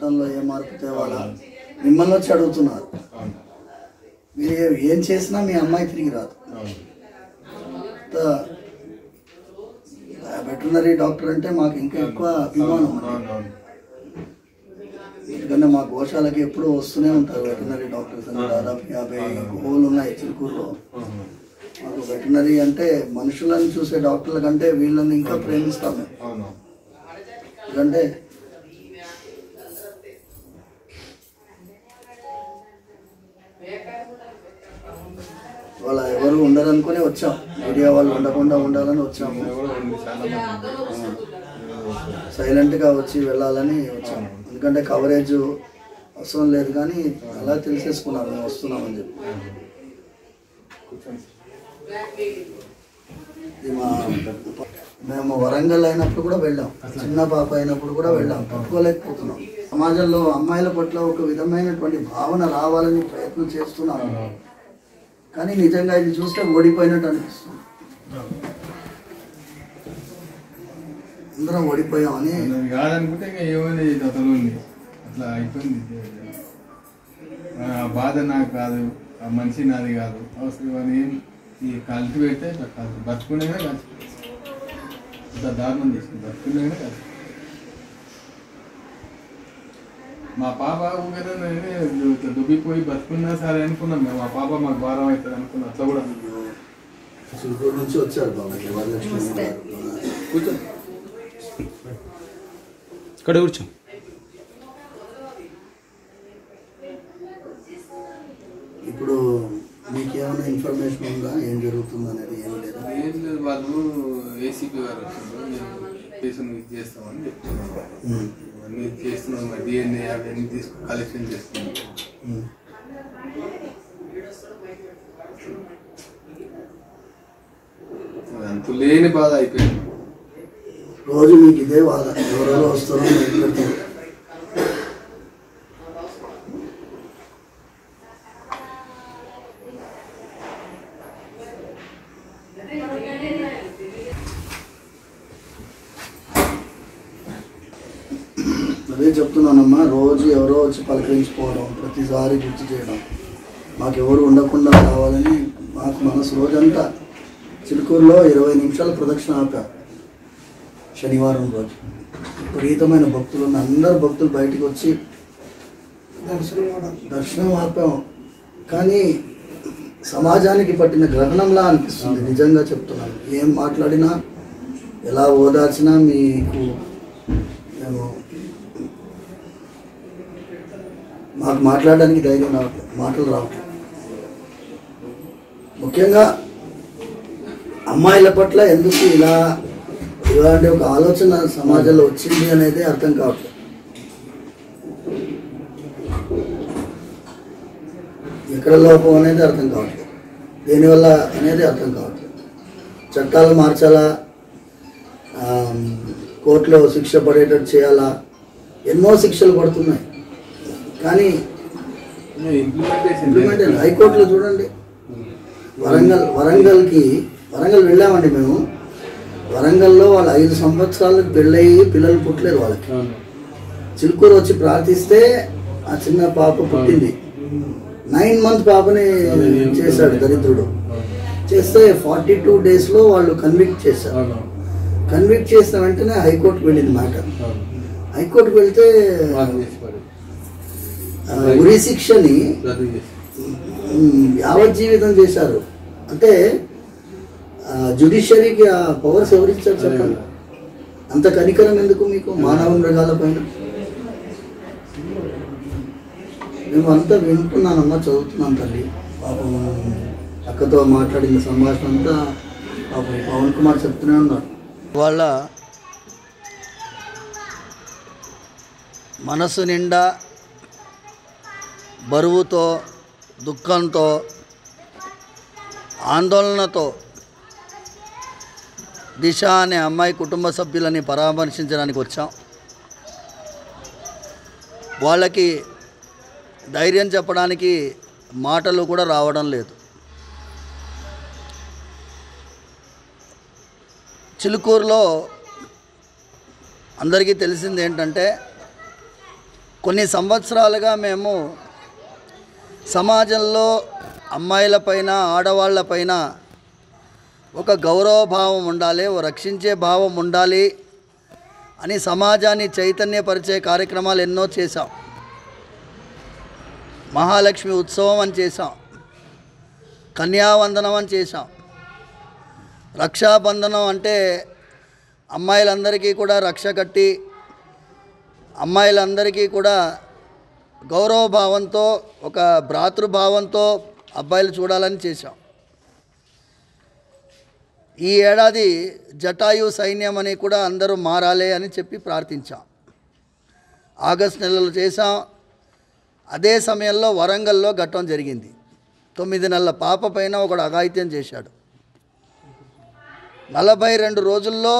చట్టంలో ఏ మార్పు తేవాలా మిమ్మల్ని వచ్చి అడుగుతున్నారు అవును మీరు ఏ- ఏం చేసినా మీ అమ్మాయి తిరిగి రాదు అవును వెటర్నరీ డాక్టర్ అంటే మాకు ఇంకా ఎక్కువ అభిమానం అవును అవును ఎందుకంటే మా గోశాలకి ఎప్పుడూ వస్తూనే ఉంటారు వెటర్నరీ డాక్టర్స్ అని దాదాపు యాభై హోలు ఉన్నాయి చిలుకూరులో అవును. మాకు వెటర్నరీ అంటే మనుషులను చూసే డాక్టర్ల కంటే వీళ్ళని ఇంకా ప్రేమిస్తాం మేము అవును ఎందుకంటే వాళ్ళ ఎవరు ఉండరు అనుకుని వచ్చాం మీడియా వాళ్ళు ఉండకుండా ఉండాలని వచ్చాము ఇది కూడా ఉంది చాలా మంది సైలెంట్గా వచ్చి వెళ్ళాలని వచ్చాము ఎందుకంటే కవరేజ్ అవసరం లేదు కానీ అలా తెలిసేసుకున్నాం మేము వస్తున్నామని చెప్పి కూర్చోండి ఇది మా మేము వరంగల్ అయినప్పుడు కూడా వెళ్ళాం చిన్న పాప అయినప్పుడు కూడా వెళ్ళాం తట్టుకోలేకపోతున్నాం సమాజంలో అమ్మాయిల పట్ల ఒక విధమైనటువంటి భావన రావాలని ప్రయత్నం చేస్తున్నాం కానీ నిజంగా ఇది చూస్తే ఓడిపోయినట్టు అనిపిస్తుంది అందరం ఓడిపోయామని అది కాదనుకుంటే ఇంకా ఏమని అతను ఉంది అట్లా అయిపోయింది ఆ బాధ నాకు కాదు ఆ మనిషి నాది కాదు అవసరం అని ఏం ఈ కలిసి పెడితే ఇట్లా కాదు బతుకునేగా కాదు ఇంత దారుణం చేసింది బతుకునేగా కాదు మా పాప ఊరికే నేనే ఇట్లా దుబ్బిపోయి బతుకున్నా సరే అనుకున్నాం మేము మా పాప మాకు భారం అవుతుంది అనుకున్నాం అట్లా కూడా చిలుకూరు నుంచి వచ్చారు బాబు వరలక్ష్మి గారు కూర్చోండి ఇక్కడ కూర్చో ఇప్పుడు మీకు ఏమైనా ఇన్ఫర్మేషన్ ఉందా ఏం జరుగుతుంది అనేది ఏం లేదా ఏం లేదు వాళ్ళు ఏసీపీ గారు వచ్చిండ్రు మేము కేసును ఇది చేస్తామని చెప్తున్నాం ఉమ్, అన్నీ చేస్తున్నాం డిఎన్ఏ అవన్నీ తీసుకు కలెక్షన్ చేస్తున్నాం ఉమ్. అంత లేని బాధ అయిపోయింది రోజు మీకు ఇదే బాధ ఎవరెవరో వస్తారో మీకు పెడతారు అదే చెప్తున్నానమ్మా రోజు ఎవరో వచ్చి పలకరించుకోవడం ప్రతిసారి గుర్తు చేయడం మాకు ఎవరు ఉండకుండా కావాలని మాకు మనసు రోజంతా చిలుకూరులో ఇరవై నిమిషాల ప్రదక్షిణ ఆపాం శనివారం రోజు విపరీతమైన భక్తులు ఉన్న అందరు భక్తులు బయటికి వచ్చి దర్శనం ఆపాం కానీ సమాజానికి పట్టిన గ్రహణంలా అనిపిస్తుంది నిజంగా చెప్తున్నాను ఏం మాట్లాడినా ఎలా ఓదార్చినా మీకు మేము మాకు మాట్లాడడానికి ధైర్యం రావట్లేదు మాటలు రావట్లేదు ముఖ్యంగా అమ్మాయిల పట్ల ఎందుకు ఇలా ఇలాంటి ఒక ఆలోచన సమాజంలో వచ్చింది అనేది అర్థం కావట్లేదు ఎక్కడ లోపం అనేది అర్థం కావట్లేదు దేనివల్ల అనేది అర్థం కావట్లేదు చట్టాలు మార్చాలా ఆమ్, కోర్టులో శిక్ష పడేటట్టు చేయాలా ఎన్నో శిక్షలు పడుతున్నాయి కానీ ఇంప్లిమెంటేషన్ ఇంప్లిమెంట్ హైకోర్టులో చూడండి వరంగల్ వరంగల్కి వరంగల్ వెళ్ళామండి మేము వరంగల్లో వాళ్ళు ఐదు సంవత్సరాలకు పెళ్ళయి పిల్లలు పుట్టలేదు వాళ్ళకి చిలుకూరు వచ్చి ప్రార్థిస్తే ఆ చిన్న పాప పుట్టింది నైన్ మంత్ పాపని చేశాడు దరిద్రుడు చేస్తే ఫార్టీ టూ డేస్లో వాళ్ళు కన్విక్ట్ చేశారు కన్విక్ట్ చేసిన వెంటనే హైకోర్టుకు వెళ్ళింది మాట హైకోర్టుకు వెళ్తే ఆ, ఉరి శిక్షని ఉమ్, యావజ్జీవితం చేశారు అంటే జుడిషియరీకి ఆ పవర్స్ ఎవరిచ్చారు చెప్పండి అంత కనికరం ఎందుకు మీకు మానవ మృగాల పైన మేము అంతా వింటున్నానమ్మా చదువుతున్నాం తల్లి పాపం అక్కతో మాట్లాడిన సంభాషణ అంతా పాపం పవన్ కుమార్ చెప్తూనే ఉన్నాడు వాళ్ళ మనసు నిండా బరువుతో దుఃఖంతో ఆందోళనతో దిశ అనే అమ్మాయి కుటుంబ సభ్యులని పరామర్శించడానికి వచ్చాం వాళ్ళకి ధైర్యం చెప్పడానికి మాటలు కూడా రావడం లేదు చిలుకూరులో అందరికీ తెలిసింది ఏంటంటే కొన్ని సంవత్సరాలుగా మేము సమాజంలో అమ్మాయిలపైన ఆడవాళ్ళపైన ఒక గౌరవ భావం ఉండాలి ఓ రక్షించే భావం ఉండాలి అని సమాజాన్ని చైతన్యపరిచే కార్యక్రమాలు ఎన్నో చేశాం మహాలక్ష్మి ఉత్సవం అని చేశాం కన్యావందనం అని చేశాం రక్షాబంధనం అంటే అమ్మాయిలందరికీ కూడా రక్ష కట్టి అమ్మాయిలందరికీ కూడా గౌరవభావంతో ఒక భ్రాతృభావంతో అబ్బాయిలు చూడాలని చేశాం ఈ ఏడాది జటాయు సైన్యం అని కూడా అందరూ మారాలి అని చెప్పి ప్రార్థించాం ఆగస్ట్ నెలలో చేశాం అదే సమయంలో వరంగల్లో ఘట్టం జరిగింది తొమ్మిది నెలల పాప పైన ఒకడు అఘాయిత్యం చేశాడు నలభై రెండు రోజుల్లో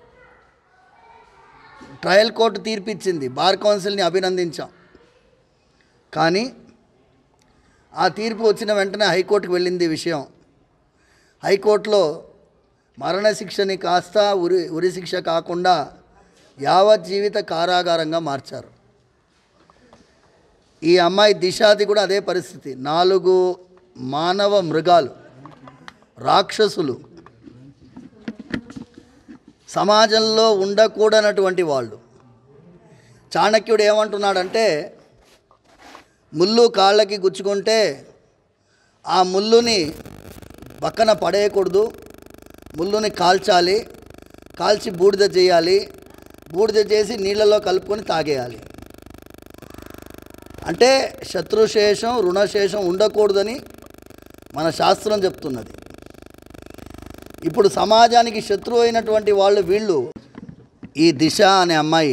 ట్రయల్ కోర్టు తీర్పిచ్చింది బార్ కౌన్సిల్ని అభినందించాం కానీ ఆ తీర్పు వచ్చిన వెంటనే హైకోర్టుకు వెళ్ళింది ఈ విషయం హైకోర్టులో మరణశిక్షని కాస్త ఉరి ఉరి శిక్ష కాకుండా యావత్ జీవిత కారాగారంగా మార్చారు ఈ అమ్మాయి దిశాది కూడా అదే పరిస్థితి నాలుగు మానవ మృగాలు రాక్షసులు సమాజంలో ఉండకూడనటువంటి వాళ్ళు చాణక్యుడు ఏమంటున్నాడంటే ముళ్ళు కాళ్ళకి గుచ్చుకుంటే ఆ ముళ్ళుని పక్కన పడేయకూడదు ముళ్ళుని కాల్చాలి కాల్చి బూడిద చేయాలి బూడిద చేసి నీళ్ళలో కలుపుకొని తాగేయాలి అంటే శత్రుశేషం రుణశేషం ఉండకూడదని మన శాస్త్రం చెప్తున్నది ఇప్పుడు సమాజానికి శత్రువు అయినటువంటి వాళ్ళు వీళ్ళు ఈ దిశ అనే అమ్మాయి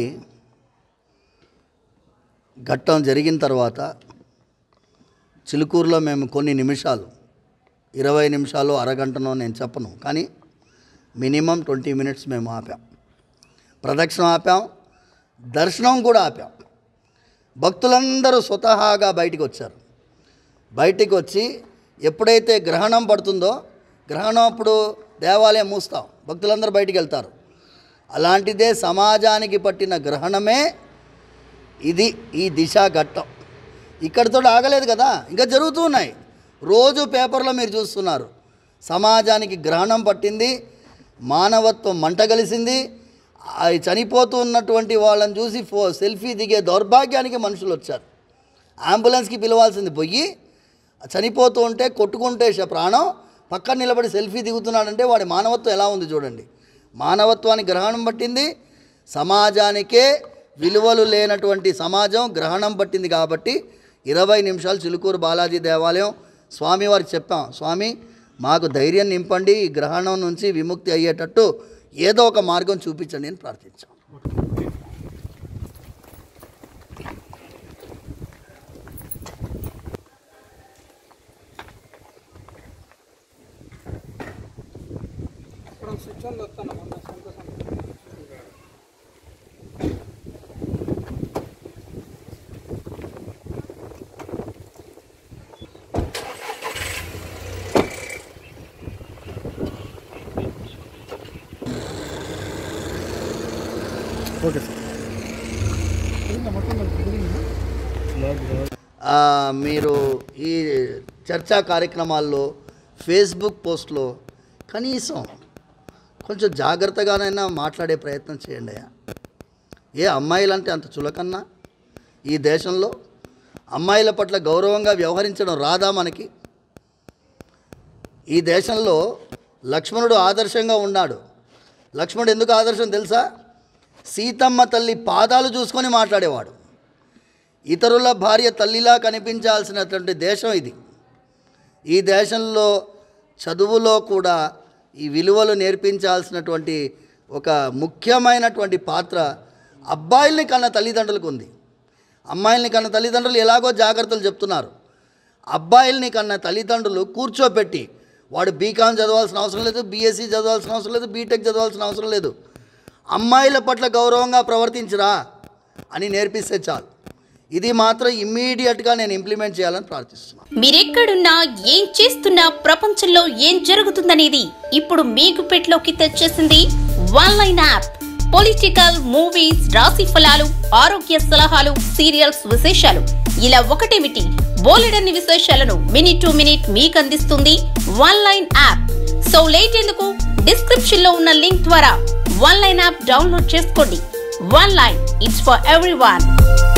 ఘట్టం జరిగిన తర్వాత చిలుకూరులో మేము కొన్ని నిమిషాలు ఇరవై నిమిషాలు అరగంటనో నేను చెప్పను కానీ మినిమం ట్వంటీ మినిట్స్ మేము ఆపాం ప్రదక్షిణం ఆపాం దర్శనం కూడా ఆపాం భక్తులందరూ స్వతహాగా బయటికి వచ్చారు బయటికి వచ్చి ఎప్పుడైతే గ్రహణం పడుతుందో గ్రహణం అప్పుడు దేవాలయం మూస్తాం భక్తులందరూ బయటికి వెళ్తారు అలాంటిదే సమాజానికి పట్టిన గ్రహణమే ఇది ఈ దిశ ఘట్టం ఇక్కడితో ఆగలేదు కదా ఇంకా జరుగుతూ ఉన్నాయి రోజు పేపర్లో మీరు చూస్తున్నారు సమాజానికి గ్రహణం పట్టింది మానవత్వం మంట కలిసింది ఆ చనిపోతూ ఉన్నటువంటి వాళ్ళని చూసి ఫో సెల్ఫీ దిగే దౌర్భాగ్యానికి మనుషులు వచ్చారు అంబులెన్స్కి పిలవాల్సింది పోయి చనిపోతూ ఉంటే కొట్టుకుంటే శ- ప్రాణం పక్కన నిలబడి సెల్ఫీ దిగుతున్నాడంటే వాడి మానవత్వం ఎలా ఉంది చూడండి మానవత్వానికి గ్రహణం పట్టింది సమాజానికే విలువలు లేనటువంటి సమాజం గ్రహణం పట్టింది కాబట్టి ఇరవై నిమిషాలు చిలుకూరు బాలాజీ దేవాలయం స్వామివారికి చెప్పాం స్వామి మాకు ధైర్యం నింపండి ఈ గ్రహణం నుంచి విముక్తి అయ్యేటట్టు ఏదో ఒక మార్గం చూపించండి అని ప్రార్థించాం ఓకే సార్ ఆ, మీరు ఈ చర్చా కార్యక్రమాల్లో ఫేస్బుక్ పోస్ట్లో కనీసం కొంచెం జాగ్రత్తగానైనా మాట్లాడే ప్రయత్నం చేయండి అయ్యా ఏ అమ్మాయిలంటే అంత చులకన్నా ఈ దేశంలో అమ్మాయిల పట్ల గౌరవంగా వ్యవహరించడం రాదా మనకి ఈ దేశంలో లక్ష్మణుడు ఆదర్శంగా ఉన్నాడు లక్ష్మణుడు ఎందుకు ఆదర్శం తెలుసా సీతమ్మ తల్లి పాదాలు చూసుకొని మాట్లాడేవాడు ఇతరుల భార్య తల్లిలా కనిపించాల్సినటువంటి దేశం ఇది ఈ దేశంలో చదువులో కూడా ఈ విలువలు నేర్పించాల్సినటువంటి ఒక ముఖ్యమైనటువంటి పాత్ర అబ్బాయిల్ని కన్న తల్లిదండ్రులకు ఉంది అమ్మాయిల్ని కన్న తల్లిదండ్రులు ఎలాగో జాగ్రత్తలు చెప్తున్నారు అబ్బాయిల్ని కన్న తల్లిదండ్రులు కూర్చోపెట్టి వాడు బీకామ్ చదవాల్సిన అవసరం లేదు బీఎస్సీ చదవాల్సిన అవసరం లేదు బీటెక్ చదవాల్సిన అవసరం లేదు అమ్మాయిల పట్ల గౌరవంగా ప్రవర్తించరా అని నేర్పిస్తే చాలు ఇది మాత్రం ఇమ్మీడియట్గా నేను ఇంప్లిమెంట్ చేయాలని ప్రార్థిస్తున్నాను మీరెక్కడున్నా ఏం చేస్తున్నా ప్రపంచంలో ఏం జరుగుతుందనేది ఇప్పుడు మీకు పెట్లోకి తెచ్చేసింది one line app political movies రాశి ఫలాలు ఆరోగ్య సలహాలు సీరియల్స్ విశేషాలు ఇలా ఒకటేమిటి బోలెడన్ని విశేషాలను మినిట్ టు మినిట్ మీకు అందిస్తుంది one line app so late ఎందుకు డిస్క్రిప్షన్ లో ఉన్న లింక్ ద్వారా వన్ లైన్ యాప్ డౌన్లోడ్ చేసుకోండి one line it's for every